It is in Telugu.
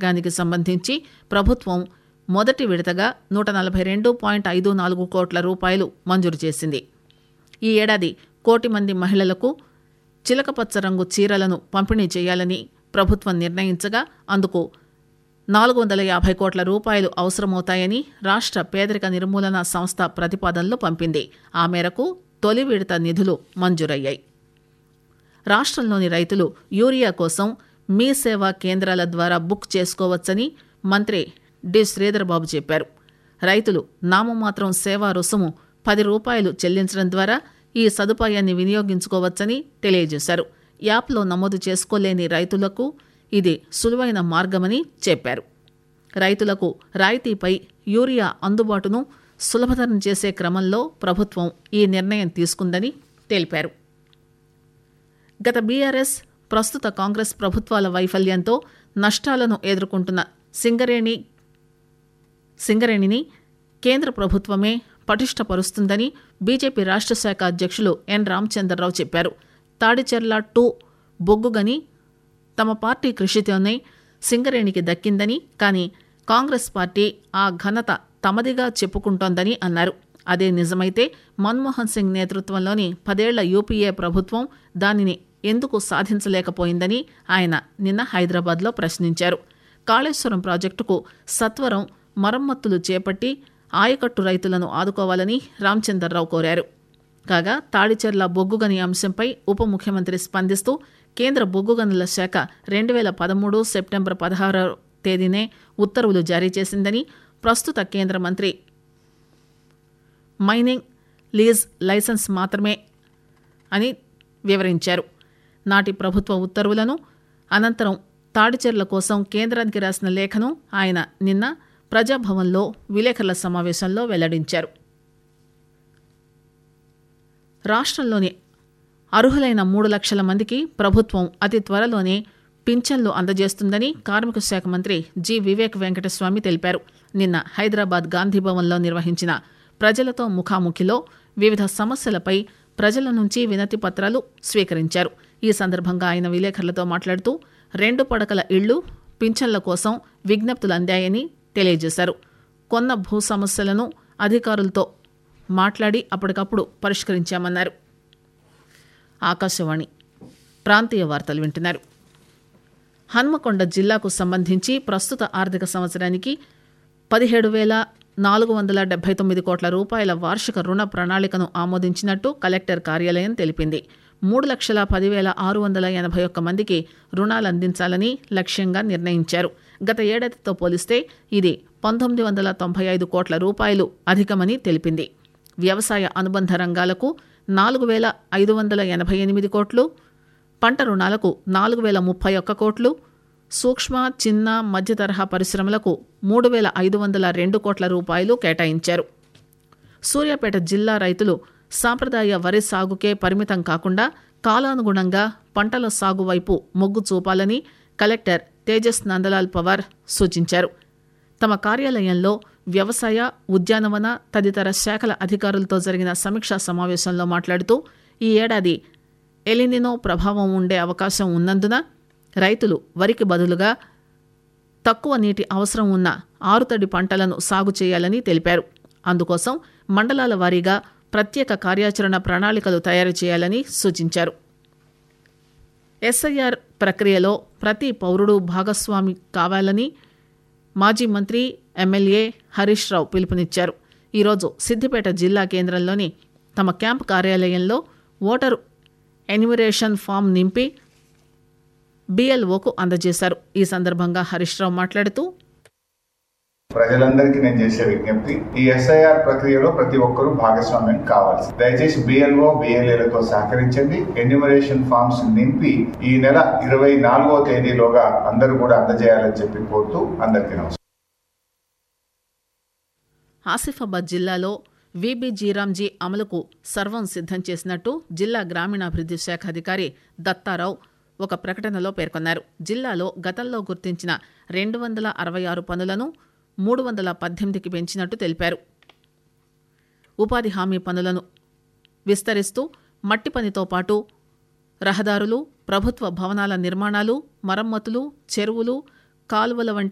పథకానికి సంబంధించి ప్రభుత్వం మొదటి విడతగా నూట నలభై రెండు పాయింట్ ఐదు నాలుగు కోట్ల రూపాయలు మంజూరు చేసింది ఈ ఏడాది కోటి మంది మహిళలకు చిలకపచ్చ రంగు చీరలను పంపిణీ చేయాలని ప్రభుత్వం నిర్ణయించగా అందుకు నాలుగు వందల యాభై కోట్ల రూపాయలు అవసరమవుతాయని రాష్ట్ర పేదరిక నిర్మూలన సంస్థ ప్రతిపాదనలు పంపింది ఆ మేరకు తొలి విడత నిధులు మంజూరయ్యాయి రాష్ట్రంలోని రైతులు యూరియా కోసం మీ సేవా కేంద్రాల ద్వారా బుక్ చేసుకోవచ్చని మంత్రి డి శ్రీధర్బాబు చెప్పారు రైతులు నామమాత్రం సేవా రుసుము పది రూపాయలు చెల్లించడం ద్వారా ఈ సదుపాయాన్ని వినియోగించుకోవచ్చని తెలియజేశారు యాప్లో నమోదు చేసుకోలేని రైతులకు ఇది సులువైన మార్గమని చెప్పారు రైతులకు రాయితీపై యూరియా అందుబాటును సులభతరం చేసే క్రమంలో ప్రభుత్వం ఈ నిర్ణయం తీసుకుందని తెలిపారు గత బీఆర్ఎస్ ప్రస్తుత కాంగ్రెస్ ప్రభుత్వాల వైఫల్యంతో నష్టాలను ఎదుర్కొంటున్న సింగరేణి సింగరేణిని కేంద్ర ప్రభుత్వమే పటిష్టపరుస్తుందని బీజేపీ రాష్ట్ర శాఖ అధ్యక్షులు ఎన్ రామచంద్రరావు చెప్పారు తాడిచెర్ల టూ బొగ్గుగని తమ పార్టీ కృషితోనే సింగరేణికి దక్కిందని కానీ కాంగ్రెస్ పార్టీ ఆ ఘనత తమదిగా చెప్పుకుంటోందని అన్నారు అదే నిజమైతే మన్మోహన్ సింగ్ నేతృత్వంలోని పదేళ్ల యూపీఏ ప్రభుత్వం దానిని ఎందుకు సాధించలేకపోయిందని ఆయన నిన్న హైదరాబాద్లో ప్రశ్నించారు కాళేశ్వరం ప్రాజెక్టుకు సత్వరం మరమ్మతులు చేపట్టి ఆయకట్టు రైతులను ఆదుకోవాలని రామచందర్రావు కోరారు కాగా తాడిచెర్ల బొగ్గుగని అంశంపై ఉప ముఖ్యమంత్రి స్పందిస్తూ కేంద్ర బొగ్గు గనుల శాఖ రెండు వేల పదమూడు సెప్టెంబర్ పదహారవ తేదీనే ఉత్తర్వులు జారీ చేసిందని ప్రస్తుత కేంద్ర మంత్రి మైనింగ్ లీజ్ లైసెన్స్ మాత్రమే అని వివరించారు నాటి ప్రభుత్వ ఉత్తర్వులను అనంతరం తాడిచెర్ల కోసం కేంద్రానికి రాసిన లేఖను ఆయన నిన్న ప్రజాభవన్లో విలేకరుల సమావేశంలో వెల్లడించారు రాష్ట్రంలోని అర్హులైన మూడు లక్షల మందికి ప్రభుత్వం అతి త్వరలోనే పింఛన్లు అందజేస్తుందని కార్మిక శాఖ మంత్రి జి వివేక్ వెంకటస్వామి తెలిపారు నిన్న హైదరాబాద్ గాంధీభవన్లో నిర్వహించిన ప్రజలతో ముఖాముఖిలో వివిధ సమస్యలపై ప్రజల నుంచి వినతి పత్రాలు స్వీకరించారు ఈ సందర్భంగా ఆయన విలేకరులతో మాట్లాడుతూ రెండు పడకల ఇళ్లు పింఛన్ల కోసం విజ్ఞప్తులు అందాయని తెలియజేశారు కొన్న భూ సమస్యలను అధికారులతో మాట్లాడి అప్పటికప్పుడు పరిష్కరించామన్నారు ఆకాశవాణి ప్రాంతీయ వార్తలు వింటున్నారు హన్మకొండ జిల్లాకు సంబంధించి ప్రస్తుత ఆర్థిక సంవత్సరానికి పదిహేడు వేల నాలుగు వందల డెబ్బై తొమ్మిది కోట్ల రూపాయల వార్షిక రుణ ప్రణాళికను ఆమోదించినట్టు కలెక్టర్ కార్యాలయం తెలిపింది మూడు లక్షల పదివేల ఆరు వందల ఎనభై ఒక్క మందికి రుణాలు అందించాలని లక్ష్యంగా నిర్ణయించారు గత ఏడాదితో పోలిస్తే ఇది పంతొమ్మిది వందల తొంభై ఐదు కోట్ల రూపాయలు అధికమని తెలిపింది వ్యవసాయ అనుబంధ రంగాలకు నాలుగు వేల ఐదు వందల ఎనభై ఎనిమిది కోట్లు పంట రుణాలకు నాలుగు వేల ముప్పై ఒక్క కోట్లు సూక్ష్మ చిన్న మధ్య తరహా పరిశ్రమలకు మూడు వేల ఐదు వందల రెండు కోట్ల రూపాయలు కేటాయించారు సూర్యాపేట జిల్లా రైతులు సాంప్రదాయ వరి సాగుకే పరిమితం కాకుండా కాలానుగుణంగా పంటల సాగు వైపు మొగ్గు చూపాలని కలెక్టర్ తేజస్ నందలాల్ పవార్ సూచించారు తమ కార్యాలయంలో వ్యవసాయ ఉద్యానవన తదితర శాఖల అధికారులతో జరిగిన సమీక్షా సమావేశంలో మాట్లాడుతూ ఈ ఏడాది ఎలినినో ప్రభావం ఉండే అవకాశం ఉన్నందున రైతులు వరికి బదులుగా తక్కువ నీటి అవసరం ఉన్న ఆరుతడి పంటలను సాగు చేయాలని తెలిపారు అందుకోసం మండలాల వారీగా ప్రత్యేక కార్యాచరణ ప్రణాళికలు తయారు చేయాలని సూచించారు ఎస్ఐఆర్ ప్రక్రియలో ప్రతి పౌరుడు భాగస్వామి కావాలని మాజీ మంత్రి ఎమ్మెల్యే హరీష్ రావు పిలుపునిచ్చారు ఈరోజు సిద్దిపేట జిల్లా కేంద్రంలోని తమ క్యాంపు కార్యాలయంలో ఓటరు ఎన్యుమరేషన్ ఫామ్ నింపి బిఎల్ఓకు అందజేశారు ఈ సందర్భంగా హరీష్ రావు మాట్లాడుతూ ప్రజలందరికీ నేను చేసే విజ్ఞప్తి ఈ ఎస్ఐఆర్ ప్రక్రియలో ప్రతి ఒక్కరూ భాగస్వామ్యం కావాలి దయచేసి బిఎల్ఓ బిఎల్ఏలతో సహకరించండి ఎన్యూమరేషన్ ఫామ్స్ నింపి ఈ నెల ఇరవై నాలుగో తేదీలోగా అందరూ కూడా అందజేయాలని చెప్పి కోరుతూ అందరికీ నమస్కారం ఆసిఫాబాద్ జిల్లాలో విబి జీరాంజీ అమలుకు సర్వం సిద్ధం చేసినట్టు జిల్లా గ్రామీణాభివృద్ధి శాఖ అధికారి దత్తారావు ఒక ప్రకటనలో పేర్కొన్నారు జిల్లాలో గతంలో గుర్తించిన రెండు వందల అరవై ఆరు పనులను మూడు వందల పద్దెనిమిదికి పెంచినట్టు తెలిపారు ఉపాధి హామీ పనులను విస్తరిస్తూ మట్టి పనితో పాటు రహదారులు ప్రభుత్వ భవనాల నిర్మాణాలు మరమ్మతులు చెరువులు కాలువల వంటి